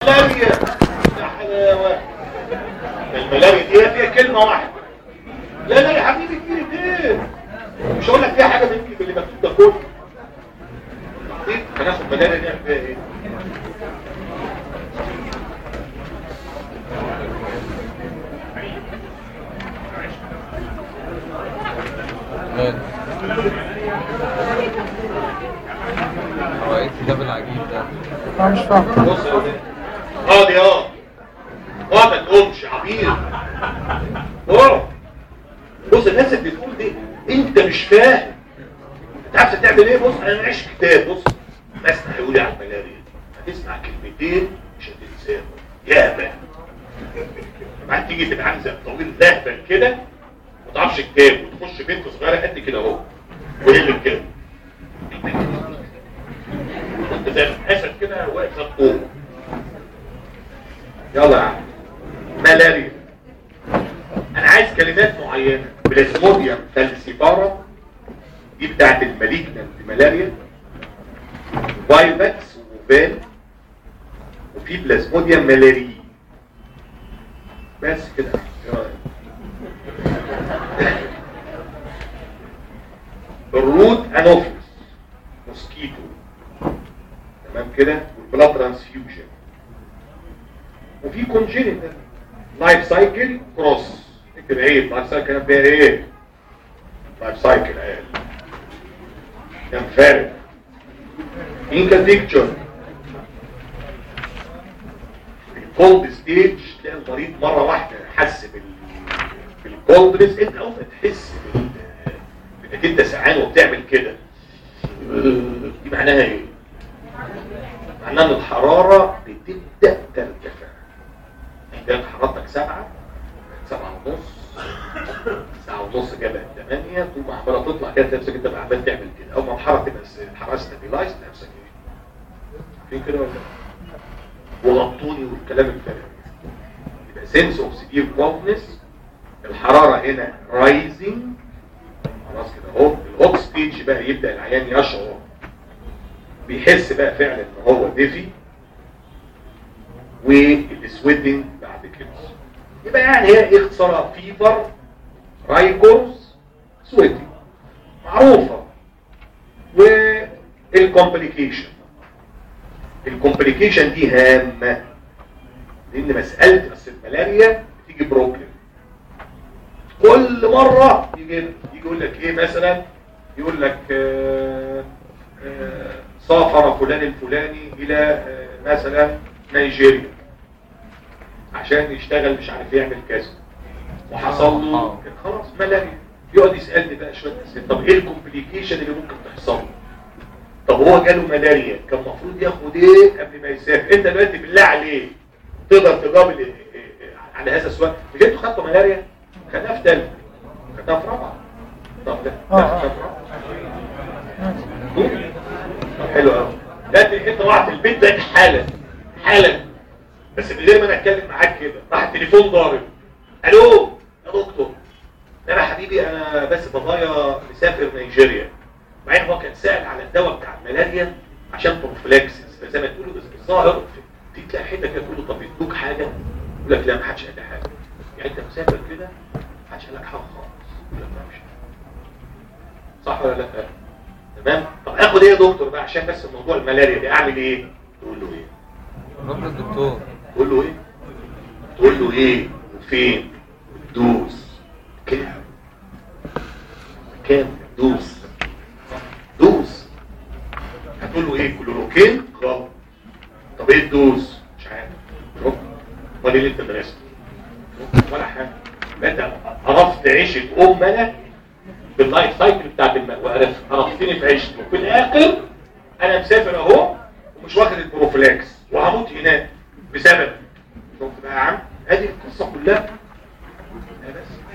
ملاريا يا حلاوه الملاريا دي هي فيها كلمه واحده لا لا يا حبيبي كلمتين مش هقول لك فيها حاجه من اللي مكتوب ده كله إيه؟ هناخد ملاريا نعمل فيها ايه هو ايه الكتاب العجيب ده انا مش فاهم بص يا ولاد. اقعد يا اه اقعد ما تقومش عبيط اقعد بص الناس اللي بتقول دي انت مش فاهم انت عارف تعمل ايه بص انا معيش كتاب بص مثلا هيقول لي على الملاريا هتسمع كلمتين مش هتنساهم يابا بعد تيجي تبقى عامل زي الطويل لهبل كده ما تعرفش كتاب وتخش بنت صغيره قد كده اهو وهي اللي كده انت زي الاسد كده واقف فوق يلا يا عم ملاريا انا عايز كلمات معينه بلازموديوم فالسيبارا دي بتاعت المالجنانت ملاريا فايفاكس وفال وفي بلازموديوم ملاري بس كده إيه رأيك؟ الروت انوفيس موسكيتو تمام كده والبلاد ترانسفيوجن وفي كونجينيتال لايف سايكل كروس اكتب ايه لايف سايكل فيها ايه لايف سايكل ايه كم فارق انكا بيكتشر الكولد ستيج تلاقي المريض مره واحده حس بال بالكولدنس انت اول ما تحس بال- انك انت سعان وبتعمل كده دي معناها ايه معناها ان الحراره بتبدا ترتفع كانت حرارتك سبعة سبعة ونص ساعة ونص جابت ثمانية طول ما عمالة تطلع كده نفسك انت بقى عمال تعمل كده اول ما الحرارة تبقى س- الحرارة ستابيلايز نفسك ايه في كده ولا لا؟ وغطوني والكلام الفارغ يبقى سنس اوف سيفير كولدنس الحرارة هنا رايزنج خلاص كده اهو الهوت ستيج بقى يبدأ العيان يشعر بيحس بقى فعلا ان هو دافي والسويدنج بعد كده يبقى يعني هي إيه اختصارها فيفر رايكورز سويدنج معروفة والكومبليكيشن الكومبليكيشن دي هامة لان مسألة بس الملاريا بتيجي بروبلم كل مرة يجي يجي يقول لك ايه مثلا يقول لك آه، آه، سافر فلان الفلاني الى آه، مثلا نيجيريا عشان يشتغل مش عارف يعمل كذا وحصل له آه. خلاص ملاريا يقعد يسالني بقى شويه اسئله طب ايه الكومبليكيشن اللي ممكن تحصل له؟ طب هو جاله ملاريا كان المفروض ياخد ايه قبل ما يسافر انت دلوقتي بالله عليك تقدر تجاوب ال- إيه- إيه- على هذا السؤال مش انتوا خدتوا ملاريا خدناها في تالت خدناها في رابعه طب لا آه، لا آه. خدناها في رابعه طب حلو قوي لا انت رحت البيت ده حالا حالا بس من غير ما انا اتكلم معاك كده راح التليفون ضارب الو يا دكتور ده يا حبيبي انا بس بابايا مسافر نيجيريا مع ان هو كان سائل على الدواء بتاع الملاريا عشان بروفلاكسس زي ما تقولوا بس الظاهر في تلاقي حته كده تقول له طب يدوك حاجه يقول لك لا ما حدش قال لي حاجه يعني انت مسافر كده ما حدش قال لك حاجه خالص يقول لك لا مش صح ولا لا تمام طب اخد ايه يا دكتور بقى عشان بس موضوع الملاريا دي اعمل ايه تقول له ايه روح للدكتور تقول له ايه تقول له ايه وفين دوس كام كام دوس دوس هتقول له ايه كلوروكين غلط طب ايه الدوس مش عارف شوف امال ايه اللي انت درسته شوف، ولا حاجه لا انت عرفت عيشه ام انا باللايف سايكل بتاعت الماء وعرفت عرفتني في عيشتي وفي الاخر انا مسافر اهو ومش واخد البروفلاكس وهموت هناك بسبب شفت بقى يا عم ادي القصه كلها لا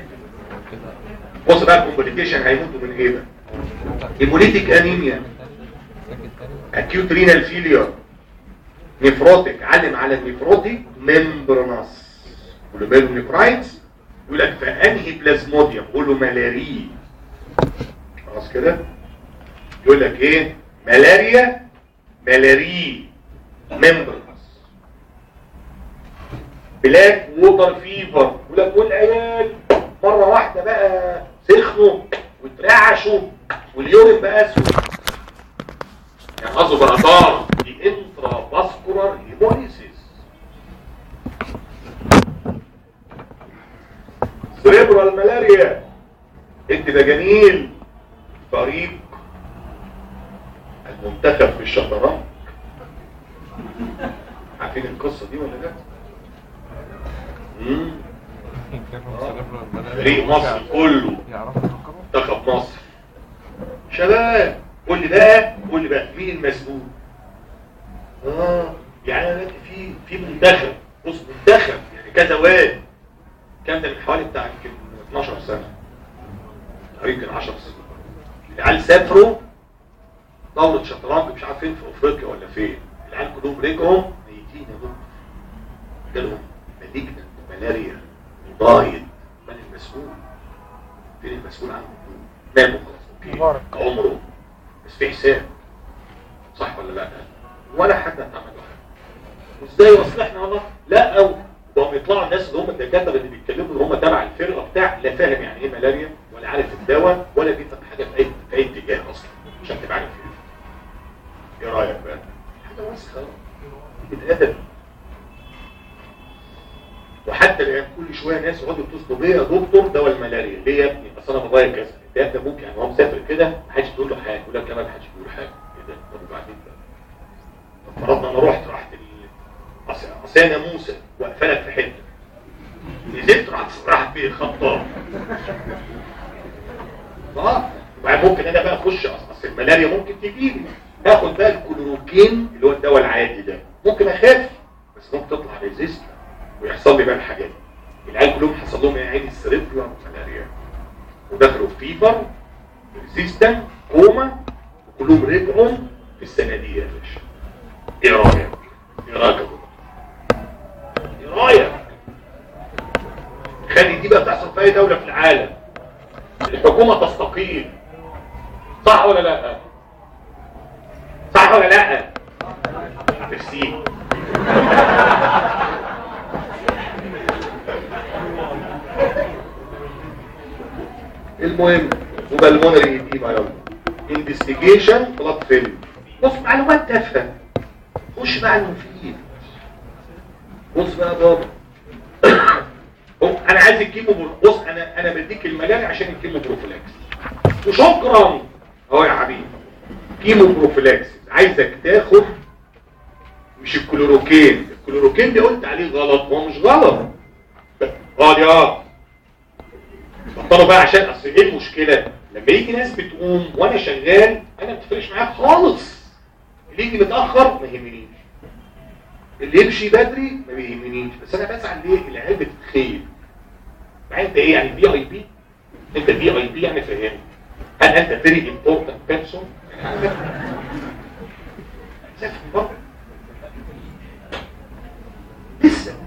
بس بص بقى الكومبليكيشن هيموتوا من ايه بقى هيموليتيك انيميا ساكت تاني اكيوت رينال فيلير نيفروتيك علم على النيفروتيك ممبرنس واللي باله نيفرايتس يقول لك فانهي بلازموديوم قول له ملاري خلاص كده يقول لك ايه ملاريا ملاري ممبرنس بلاك ووتر فيفر ولك والعيال مرة واحدة بقى سخنوا واترعشوا واليورين بقى اسود يعني قصده بأثار دي انترا فاسكولار هيموليسيس سريبرال ملاريا انت ده جميل فريق المنتخب في الشطرنج عارفين القصة دي ولا لا؟ مم. فريق مصر كله يعرفوا يفكروا منتخب مصر شباب قول لي بقى قول لي بقى مين المسؤول اه يعني انا دلوقتي في في منتخب بص منتخب يعني كذا واد كام ده من حوالي بتاع يمكن 12 سنه يمكن 10 سنين العيال سافروا دورة شطرنج مش عارف فين في افريقيا ولا فين العيال كلهم رجعوا ميتين يا دكتور جالهم مالجنة ملاريا وضايد من المسؤول فين المسؤول عنه ناموا خلاص اوكي مبارك. عمره بس في حساب صح ولا لا ولا حد هتعمل حاجه وازاي اصل احنا والله لا او بقوا يطلعوا الناس اللي هم الدكاتره اللي بيتكلموا اللي هم تبع الفرقه بتاع لا فاهم يعني ايه ملاريا ولا عارف الدواء ولا بيفهم حاجه في اي في اي اتجاه اصلا عشان تبقى عارف ايه ايه رايك بقى حاجه وسخه بتتقدم وحتى الان كل شويه ناس يقعدوا يتصلوا بيا يا دكتور دواء الملاريا ليه يا ابني اصل انا بضايق كذا انت يا ابني ممكن يعني هو مسافر كده ما حدش بيقول له حاجه يقول لك كمان ما حدش بيقول حاجه ايه ده طب وبعدين بقى طب فرضنا انا رحت رحت ال- أص- اصل انا موسى واقفلك في حته نزلت رحت راحت بيه الخطاب اه وبعدين ممكن انا بقى اخش أص- اصل الملاريا ممكن تجيلي اخد بقى الكلوروكين اللي هو الدواء العادي ده ممكن اخاف بس ممكن تطلع ريزيست ويحصل لي بقى الحاجات دي العيال كلهم حصل لهم ايه عيني السريبرا ملاريا ودخلوا في فيفر ريزيستنت كوما وكلهم رجعوا في السنه دي يا باشا ايه رايك؟ ايه رايك يا دكتور؟ ايه رايك؟ خلي دي بقى تحصل في اي دوله في العالم الحكومه تستقيل صح ولا لا؟ صح ولا لا؟ تفسير المهم وبالمونري دي بايولوجي انفستيجيشن بلاد فيلم بص معلومات تافهه خش بقى على المفيد بص بقى يا بابا هو انا عايز الكيمو بر- بص انا انا بديك المجال عشان الكيمو بروفيلاكس وشكرا اهو يا حبيبي كيمو بروفيلاكس عايزك تاخد مش الكلوروكين الكلوروكين اللي قلت عليه غلط هو مش غلط اقعد يا اقعد بطلوا بقى عشان اصل ايه المشكله لما يجي ناس بتقوم وانا شغال انا ما بتفرقش معايا خالص اللي يجي متاخر ما يهمنيش اللي يمشي بدري ما بيهمنيش بس انا بزعل ليه العيال بتتخيل مع انت ايه يعني في اي بي انت في اي بي يعني فاهم هل انت فيري امبورتنت بيرسون لسه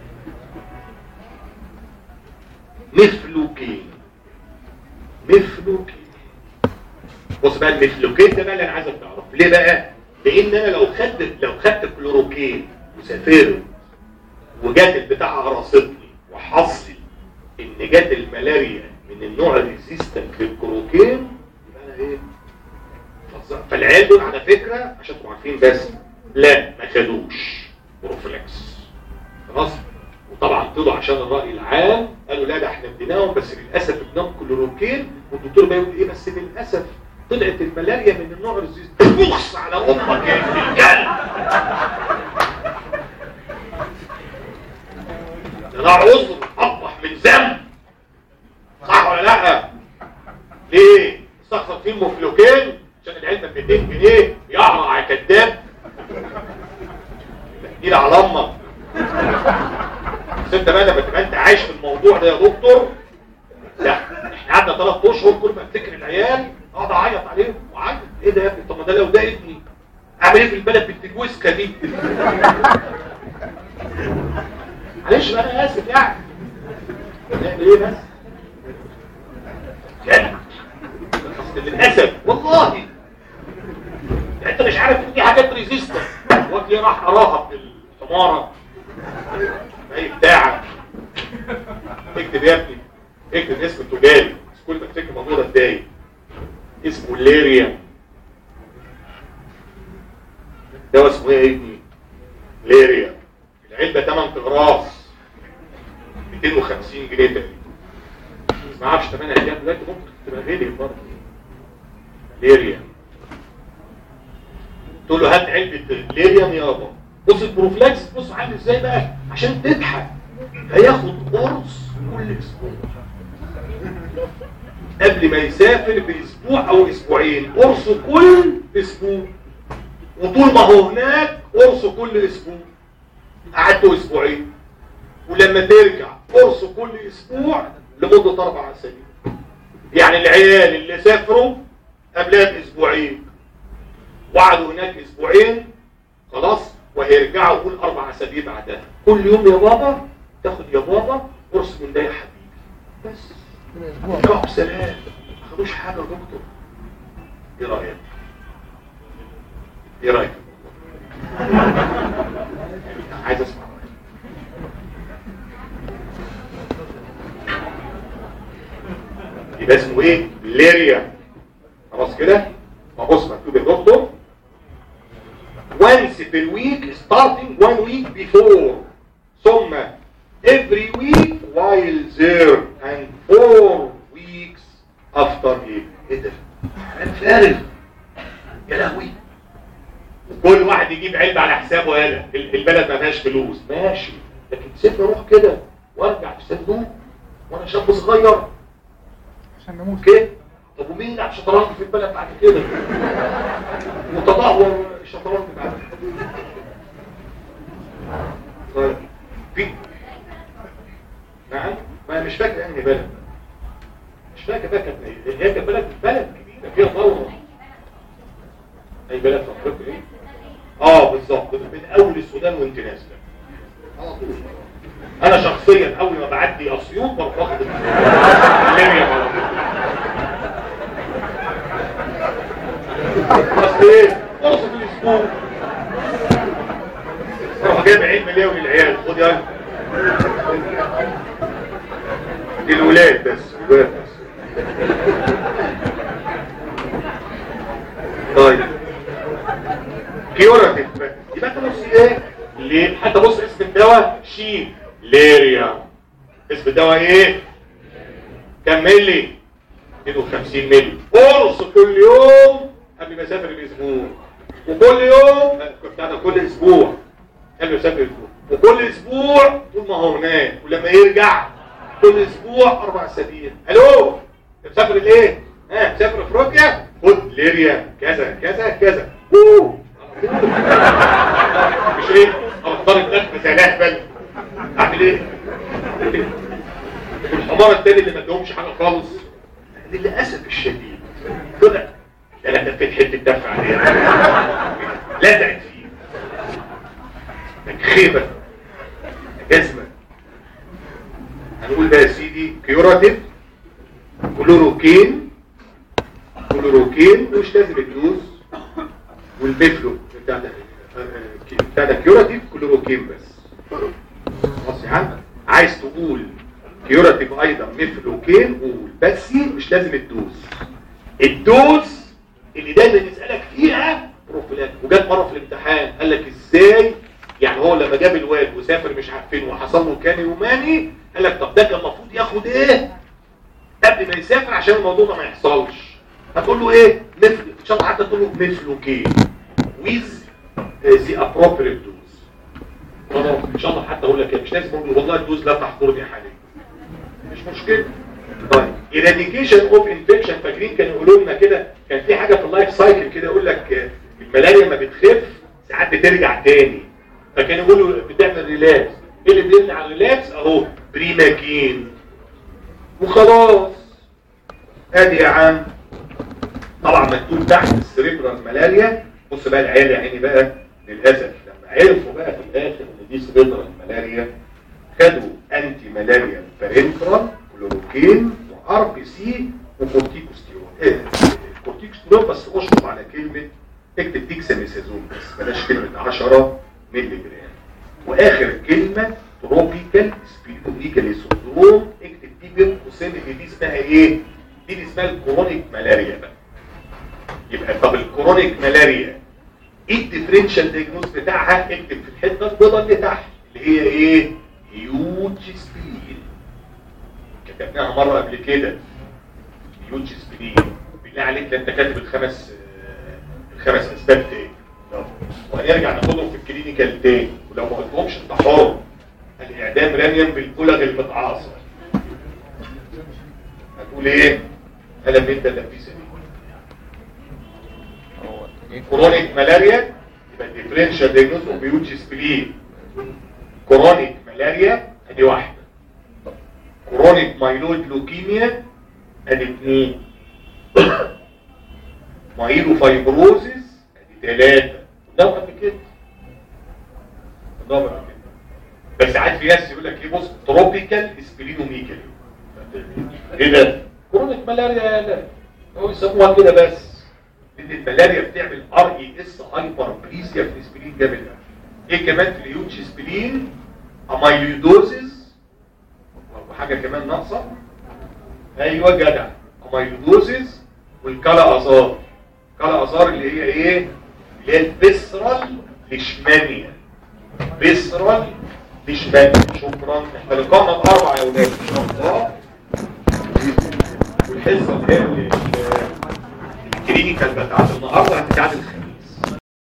مفلوكين مفلوكين بص بقى المفلوكين ده بقى اللي انا عايزك تعرفه ليه بقى لان انا لو خدت لو خدت كلوروكين وسافرت وجات البتاع قرصتني وحصل ان جات الملاريا من النوع الريزيستنت للكلوروكين يبقى انا ايه فظ- فالعيال دول على فكره عشان تبقوا عارفين بس لا ما خدوش بروفلاكس خلاص وطبعا طلعوا عشان الرأي العام قالوا لا ده احنا اديناهم بس للأسف اديناهم كلوروكين والدكتور بقى يقول ايه بس للأسف طلعت الملاريا من النوع الريزيست بخص على امك يا ابن الكلب ده عذر اقبح من ذنب صح ولا لا ليه استخسر فيه المفلوكين عشان العلبه ب 200 جنيه يقرع يا كداب دي على امك بس انت بقى لما تبقى انت عايش في الموضوع ده يا دكتور لا احنا قعدنا ثلاث اشهر كل ما افتكر العيال اقعد اعيط عليهم وعيط ايه ده يا ابني طب ما ده لو ده ابني اعمل ايه في البلد بنت الوسكه دي معلش بقى انا اسف يعني نعمل ايه بس كده اصل للاسف والله يعني انت مش عارف ان دي حاجات ريزيستنت وقت ليه راح اراها في الحماره ما اي بتاعك اكتب يا ابني اكتب اسم التجاري بس كل ما تفتكر الموضوع ده اتضايق اسمه ليريا دواء اسمه ايه يا ابني ليريا العلبه 8 اغراس 250 جنيه تقريبا بس ما اعرفش ثمنها كام دلوقتي ممكن تبقى غالي برضه ليريا تقول له هات علبه ليريا يابا بص البروفلاكس بص عامل ازاي بقى عشان تضحك هياخد قرص كل اسبوع قبل ما يسافر باسبوع او اسبوعين قرص كل اسبوع وطول ما هو هناك قرص كل اسبوع قعدته اسبوعين ولما ترجع قرص كل اسبوع لمدة اربع اسابيع يعني العيال اللي سافروا قبلها باسبوعين وقعدوا هناك اسبوعين خلاص وهيرجعوا كل اربع اسابيع بعدها كل يوم يا بابا تاخد يا بابا قرص من ده يا حبيبي بس رجعوا بسلام ما خدوش حاجه يا دكتور ايه رايك ايه رايك عايز اسمع رأيك. يبقى اسمه ايه ليريا خلاص كده فبص مكتوب يا دكتور once per week starting one week before ثم every week while there and four weeks after ايه ايه ده كلام فارغ يا لهوي كل واحد يجيب علبة على حسابه يالا ال- البلد ما فيهاش فلوس ماشي لكن تسيبني اروح كده وارجع في صندوق وانا شاب صغير عشان نموت اوكي طب ومين يلعب شطرنج في البلد بعد كده وتدهور الشطرنج بعد كده طيب في نعم ما أنا مش فاكر انهي بلد مش فاكر بقى كانت إيه. هي كانت بلد بلد كبيره فيها ثوره اي بلد في افريقيا ايه اه بالظبط من اول السودان وانت نازله على طول انا شخصيا اول ما بعدي اسيوط بروح واخد الليبيا على طول اصل ايه فرصه الاسبوع اروح جايب عيد مليون للعيال خد يا قلبي. دي الولاد بس الولاد بس طيب كيوراتيف يبقى انت بص ايه ليه حتى بص اسم الدواء شين ليريا اسم الدواء ايه كمل لي 52 مللي قرص كل يوم قبل ما اسافر باسبوع وكل يوم بتاع ده كل اسبوع قبل ما اسافر باسبوع وكل اسبوع طول ما هو هناك ولما يرجع كل اسبوع اربع اسابيع الو انت مسافر الايه ها مسافر افريقيا خد ليريا كذا كذا كذا أوه. مش ايه اختار الدخل زي الاهبل اعمل ايه والحمار التاني اللي ما ادهمش حاجه خالص للاسف الشديد طلع لا لا ده في حته دفع عليها لزقت فيه لك خيبه جزمه هنقول بقى يا سيدي كيوراتيف كلوروكين كلوروكين مش لازم الدوز والبيفلو بتاع ده بتاع ده كيوراتيف كلوروكين بس خلاص يا عم عايز تقول كيوراتيف ايضا ميفلوكين قول بس مش لازم الدوز الدوز اللي دايما يسالك فيها بروفيلاك وجات مره في الامتحان قال لك ازاي يعني هو لما جاب الواد وسافر مش عارف فين وحصل له كان يوماني قال لك طب ده كان المفروض ياخد ايه قبل ما يسافر عشان الموضوع ده ما يحصلش هتقول له ايه مثل ان شاء الله حتى تقول له مثلوكين with the appropriate dose خلاص ان شاء الله حتى اقول لك إيه، مش لازم اقول له والله الدوز لا تحضرني حاليا مش مشكله طيب eradication اوف انفكشن فاكرين كانوا يقولوا لنا كده كان في حاجه في اللايف سايكل كده يقول لك آه، الملاريا ما بتخف ساعات بترجع تاني فكان يقولوا بتعمل ريلابس ايه اللي بيمنع الريلابس اهو بريماكين وخلاص ادي يا عم طبعا مكتوب تحت السريبرال ملاريا بص بقى العيال يا عيني بقى للاسف لما عرفوا بقى في الاخر ان دي سريبرال ملاريا خدوا انتي ملاريا بارنترال كلوروكين وار بي سي وكورتيكوستيرون ايه الكورتيكوستيرون بس اشطب على كلمه اكتب ديكساميثازون بس بلاش كلمه 10 مللي جرام واخر كلمه تروبيكال سبيريتوميكالي سندروم اكتب دي بين قوسين ان دي اسمها ايه دي اللي اسمها الكرونيك ملاريا بقى يبقى طب الكرونيك ملاريا ايه الديفرنشال دياجنوز بتاعها اكتب في الحته البيضاء اللي تحت اللي هي ايه هيوج سبلين كتبناها مره قبل كده هيوج سبلين بالله عليك ده انت كاتب الخمس آه، الخمس اسباب تاني طب، وهنرجع ناخدهم في الكلينيكال تاني ولو ما قلتهمش انت حر الاعدام رميا بالبلغ المتعاصر هتقول ايه انا بنت لبيسه دي هو ايه كرونيك ملاريا يبقى ديفرنشال دياجنوز اوف هيوج سبلين كرونيك ملاريا ادي واحده كرونيك مايلويد لوكيميا ادي اثنين مايلو فايبروزيس ادي ثلاثه ده قبل كده ده قبل كده بس ساعات في ناس يقول لك ايه بص تروبيكال سبلينوميكال ايه ده كرونيك ملاريا لا هو يسموها كده بس لان الملاريا بتعمل ار اي اس هايبر بليسيا في السبلين جامد قوي. ايه كمان في الهيوج سبلين اميلويدوزيس وحاجه كمان ناقصه ايوه جدع اميلويدوزيس والكالا ازار كالا ازار اللي هي ايه اللي هي البسرال ليشمانيا بسرال ليشمانيا شكرا احنا لقانا الاربع يا ولاد ان شاء الله والحصه اللي هي ال- الكلينيكال بتاعت النهارده هتتعمل